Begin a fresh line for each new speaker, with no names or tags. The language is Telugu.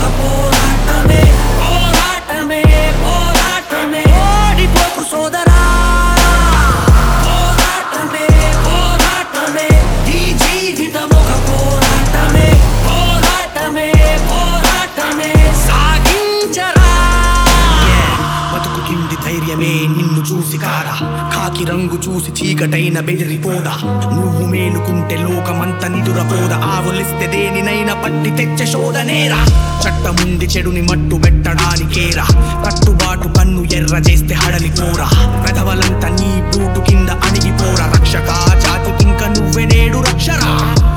ఒక పోరాటమే పోరాటమే పోరాటమే ఓడిపోకు సోదరా పోరాటమే పోరాటమే ఈ జీవితం ఒక పోరాటమే పోరాటమే పోరాటమే సాగించరా
బతుకుతుంది ధైర్యమే నిన్ను చూసి కాదా కాకి రంగు చూసి చీకటైన బెదిరిపోదా నువ్వు మేలుకుంటే లోకమంత నిదురపోదా ఆవులిస్తే దేనినైనా పట్టి తెచ్చే శోధనేరా చట్టముంది చెడుని మట్టు పెట్టడానికేరా కట్టుబాటు కన్ను ఎర్ర చేస్తే హడలిపోరా పెదవలంతా నీ బూటు కింద అణిగిపోరా రక్షక జాతికింక నువ్వే నేడు రక్షరా